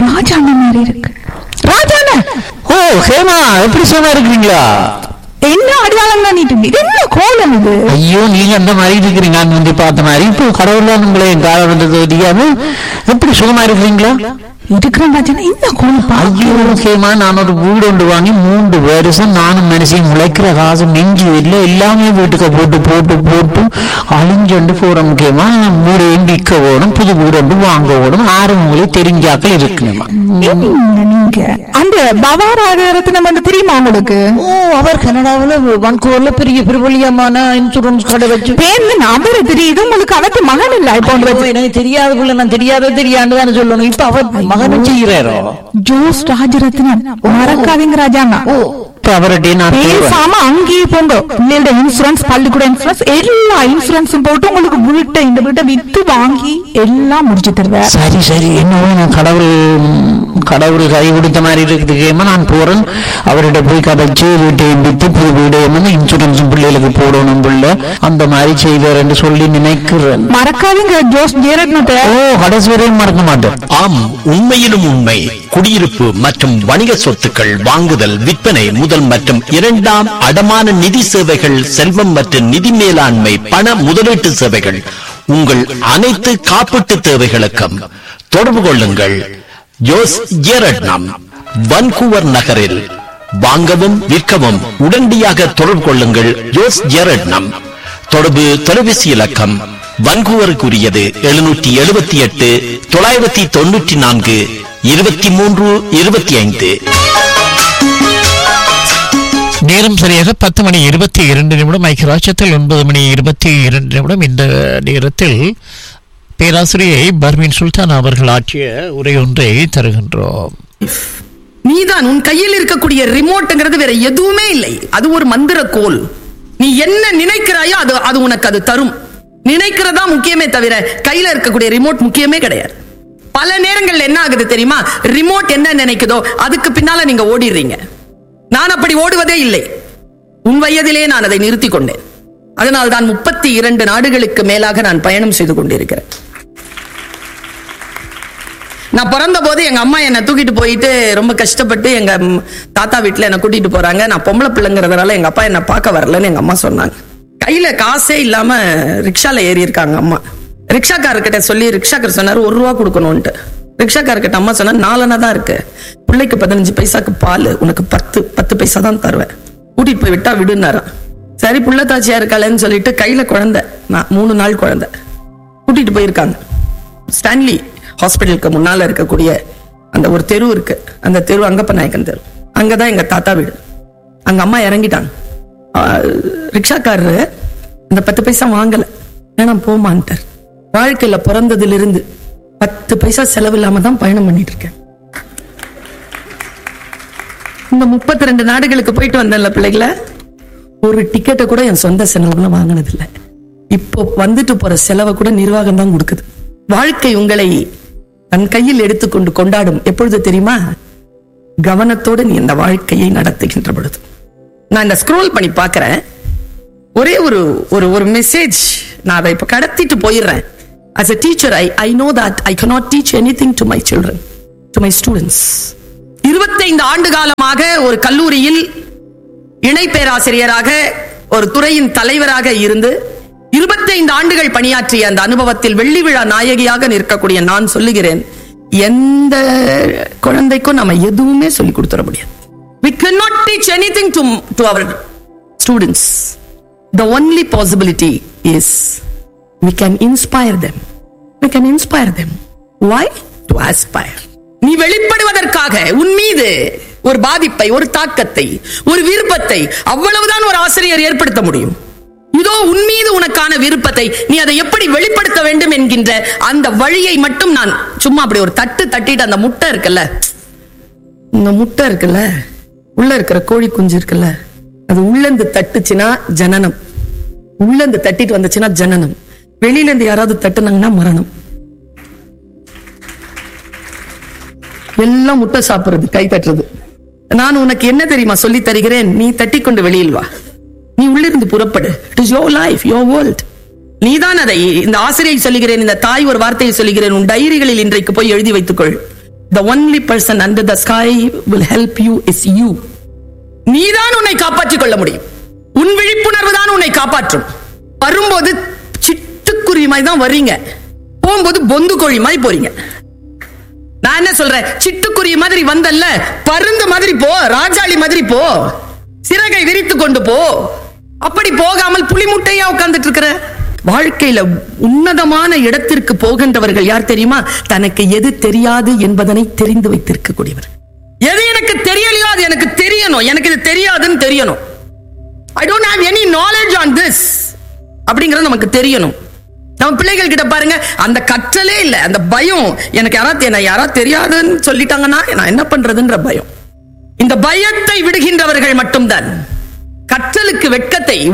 ராஜாண்ண மாதிரி இருக்கு ராஜாண்ண ஓ ஹேமா எப்படி சும்மா இருக்கிறீங்களா என்ன அடையாளம் காணிட்டு இது என்ன கோலம் இது ஐயோ நீங்க அந்த மாதிரி இருக்கிறீங்க நான் வந்து பார்த்த மாதிரி இப்போ கடவுள்லாம் உங்களை என் காலம் வந்தது தெரியாம எப்படி சுகமா இருக்கிறீங்களா இருக்கிற ராஜாண்ணா இந்த கோலம் பா ஐயோ ஹேமா நான் ஒரு வீடு ஒன்று வாங்கி மூன்று வருஷம் நானும் மனுஷன் முளைக்கிற காசு நெஞ்சு இல்லை எல்லாமே வீட்டுக்கு போட்டு போட்டு போட்டு அழிஞ்சொண்டு போற முக்கியமா வீடையும் விற்க ஓடும் புது வீடு ஒன்று வாங்க ஓடும் ஆறு உங்களே தெரிஞ்சாக்கள் இருக்கணுமா என்ன நீங்க அந்த பவாராகரத்தினம் வந்து தெரியுமா உங்களுக்கு ஓ அவர் கனடாவில் வன்கூர்ல பெரிய பிரபலியமான இன்சூரன்ஸ் கடை வச்சு பேர்ல நம்பர் தெரியுது உங்களுக்கு அவத்து மகன் இல்ல இப்போ ஐயோ, எனக்கு தெரியாத புள்ள நான் தெரியாத தெரியாண்டு தானே சொல்லணும் இப்ப அவர் மகனும் செய்கிறாரோ ஜோஸ் ராஜரத்னம் மறக்காதீங்க ராஜாண்ணா இப்ப அவர்கிட்ட நான் தேடுவேன். பேசாம அங்கேயே போங்க பிள்ளையோட இன்சூரன்ஸ் பள்ளிக்கூட இன்சூரன்ஸ் எல்லா இன்சூரன்ஸும் போட்டு உங்களுக்கு வீட்டை இந்த வீட்டை வித்து வாங்கி எல்லாம் முடிச்சு தருவேன் சரி சரி என்னவோ நான் கடவுள் கடவுள் கை கொடுத்த மாதிரி இருக்குதுக்கேமா நான் போறேன் அவர்கிட்ட போய் கதைச்சு வீட்டை வித்து புது வீடு என்ன இன்சூரன்ஸ் பிள்ளைகளுக்கு போடணும் பிள்ளை அந்த மாதிரி செய்வார் என்று சொல்லி நினைக்கிறேன் மறக்காதீங்க ஜோஸ் ஜெயரத்னத்தை ஓ கடைசி வரையும் மறக்க மாட்டேன் ஆம் உண்மையிலும் உண்மை குடியிருப்பு மற்றும் வணிக சொத்துக்கள் வாங்குதல் விற்பனை முதல் மற்றும் இரண்டாம் அடமான நிதி சேவைகள் செல்வம் மற்றும் நிதி மேலாண்மை பண முதலீட்டு சேவைகள் உங்கள் அனைத்து காப்பீட்டு தேவைகளுக்கும் தொடர்பு கொள்ளுங்கள் ஜோஸ் ஜேரட்னம் வன்கூவர் நகரில் வாங்கவும் விற்கவும் உடனடியாக தொடர்பு கொள்ளுங்கள் ஜோஸ் ஜேரட்னம் தொடர்பு தொலைபேசி இலக்கம் வன்கூவருக்குரியது எழுநூற்றி எழுபத்தி எட்டு தொள்ளாயிரத்தி தொண்ணூற்றி நான்கு இருபத்தி மூன்று இருபத்தி ஐந்து நேரம் சரியாக பத்து மணி இருபத்தி இரண்டு நிமிடம் ஐக்கியராட்சத்தில் ஒன்பது மணி இருபத்தி இரண்டு நிமிடம் இந்த நேரத்தில் பேராசிரியை பர்மீன் சுல்தான் அவர்கள் ஆற்றிய உரை ஒன்றை தருகின்றோம் நீதான் உன் கையில் இருக்கக்கூடிய ரிமோட்ங்கிறது வேற எதுவுமே இல்லை அது ஒரு மந்திர கோல் நீ என்ன நினைக்கிறாயோ அது அது உனக்கு அது தரும் நினைக்கிறதா முக்கியமே தவிர கையில இருக்கக்கூடிய ரிமோட் முக்கியமே கிடையாது பல நேரங்கள்ல என்ன ஆகுது தெரியுமா ரிமோட் என்ன நினைக்குதோ அதுக்கு பின்னால நீங்க ஓடிடுறீங்க நான் அப்படி ஓடுவதே இல்லை உன் வயதிலே நான் அதை நிறுத்திக் கொண்டேன் அதனால் தான் முப்பத்தி இரண்டு நாடுகளுக்கு மேலாக நான் பயணம் செய்து கொண்டிருக்கிறேன் நான் பிறந்த போது எங்க அம்மா என்னை தூக்கிட்டு போயிட்டு ரொம்ப கஷ்டப்பட்டு எங்க ம், தாத்தா வீட்டுல என்னை கூட்டிட்டு போறாங்க நான் பொம்பளை பிள்ளைங்கிறதுனால எங்க அப்பா என்னை பார்க்க வரலன்னு எங்க அம்மா சொன்னாங்க கையில காசே இல்லாம ரிக்ஷால ஏறி இருக்காங்க அம்மா ரிக்ஷாக்காரர்கிட்ட சொல்லி ரிக்ஷாக்கார் சொன்னாரு ஒரு ரூபா கொடுக்கணும்ட்டு ரிக்ஷாக்காரர்கிட்ட அம்மா சொன்னா நாலனா தான் இருக்கு பிள்ளைக்கு பதினஞ்சு பைசாக்கு பால் உனக்கு பத்து பத்து பைசா தான் தருவேன் கூட்டிட்டு போய் விட்டா விடுனாராம் சரி புள்ளத்தாச்சியா இருக்காளேன்னு சொல்லிட்டு கையில குழந்தை நான் மூணு நாள் குழந்தை கூட்டிட்டு போயிருக்காங்க ஸ்டான்லி ஹாஸ்பிட்டலுக்கு முன்னால இருக்கக்கூடிய அந்த ஒரு தெரு இருக்கு அந்த தெரு அங்கப்ப நாயக்கன் தெரு அங்கதான் எங்க தாத்தா வீடு அங்க அம்மா இறங்கிட்டாங்க ஆ, ரிக்ஷாக்காரரு அந்த பத்து பைசா வாங்கல வேணாம் போமான்ட்டார் வாழ்க்கையில பிறந்ததுல இருந்து பத்து பைசா செலவு இல்லாம தான் பயணம் பண்ணிட்டு இருக்கேன் இந்த முப்பத்தி ரெண்டு நாடுகளுக்கு போயிட்டு வந்தேன்ல பிள்ளைகள ஒரு டிக்கெட்டை கூட என் சொந்த செலவுல வாங்கினது இல்ல இப்போ வந்துட்டு போற செலவை கூட நிர்வாகம் தான் கொடுக்குது வாழ்க்கை உங்களை தன் கையில் எடுத்துக்கொண்டு கொண்டாடும் எப்பொழுது தெரியுமா கவனத்தோடு நீ இந்த வாழ்க்கையை நடத்துகின்ற பொழுது நான் இந்த ஸ்க்ரோல் பண்ணி பார்க்கிறேன் ஒரே ஒரு ஒரு ஒரு மெசேஜ் நான் அதை இப்ப கடத்திட்டு போயிடுறேன் as a teacher i i know that i cannot teach anything to my children to my students இருபத்தைந்து ஆண்டு காலமாக ஒரு கல்லூரியில் இணை பேராசிரியராக ஒரு துறையின் தலைவராக இருந்து இருபத்தைந்து ஆண்டுகள் பணியாற்றிய அந்த அனுபவத்தில் வெள்ளி விழா நாயகியாக நிற்கக்கூடிய நான் சொல்லுகிறேன் எந்த குழந்தைக்கும் நம்ம எதுவுமே சொல்லி கொடுத்துட முடியாது we cannot teach anything to to our students the only possibility is we can inspire them we can inspire them why to aspire நீ வெளிப்படுவதற்காக உன் மீது ஒரு பாதிப்பை ஒரு தாக்கத்தை ஒரு விருப்பத்தை அவ்வளவுதான் ஒரு ஆசிரியர் ஏற்படுத்த முடியும் இதோ உன் மீது உனக்கான விருப்பத்தை நீ அதை எப்படி வெளிப்படுத்த வேண்டும் என்கின்ற அந்த வழியை மட்டும் நான் சும்மா அப்படி ஒரு தட்டு தட்டிட்டு அந்த முட்டை இருக்குல்ல இந்த முட்டை இருக்குல்ல உள்ள இருக்கிற கோழி குஞ்சு இருக்குல்ல அது உள்ளந்து தட்டுச்சுன்னா ஜனனம் உள்ளந்து தட்டிட்டு வந்துச்சுன்னா ஜனனம் வெளியில இருந்து யாராவது தட்டுனாங்கன்னா மரணம் எல்லாம் முட்டை சாப்பிடுறது கை தட்டுறது நான் உனக்கு என்ன தெரியுமா சொல்லி தருகிறேன் நீ தட்டி கொண்டு வெளியில் வா நீ உள்ளிருந்து புறப்படு it is your life your world நீதான் அதை இந்த ஆசிரியை சொல்லுகிறேன் இந்த தாய் ஒரு வார்த்தையை சொல்லுகிறேன் உன் டைரிகளில் இன்றைக்கு போய் எழுதி வைத்துக்கொள் the only person under the sky will help you is you நீதான் உன்னை காப்பாற்றிக் கொள்ள முடியும் உன் விழிப்புணர்வு தான் உன்னை காப்பாற்றும் வரும்போது சிட்டுக்குருவி மாதிரி தான் வர்றீங்க போகும்போது பொந்து கோழி மாதிரி போறீங்க நான் என்ன சொல்றேன் சிட்டுக்குருவி மாதிரி வந்தல்ல பருந்து மாதிரி போ ராஜாளி மாதிரி போ சிறகை விரித்து கொண்டு போ அப்படி போகாமல் புலி முட்டையா உட்கார்ந்துட்டு இருக்கிற வாழ்க்கையில உன்னதமான இடத்திற்கு போகின்றவர்கள் யார் தெரியுமா தனக்கு எது தெரியாது என்பதனை தெரிந்து வைத்திருக்கக்கூடியவர் எது எனக்கு தெரியலையோ அது எனக்கு தெரியணும் எனக்கு இது தெரியாதுன்னு தெரியணும் I don't have any knowledge on this அப்படிங்கிறது நமக்கு தெரியணும் நம்ம பிள்ளைகள் கிட்ட பாருங்க அந்த கற்றலே இல்ல அந்த பயம் எனக்கு யாராவது என்ன யாராவது தெரியாதுன்னு சொல்லிட்டாங்கன்னா நான் என்ன பண்றதுன்ற பயம் இந்த பயத்தை விடுகின்றவர்கள் மட்டும்தான் கற்றலுக்கு வெட்கத்தை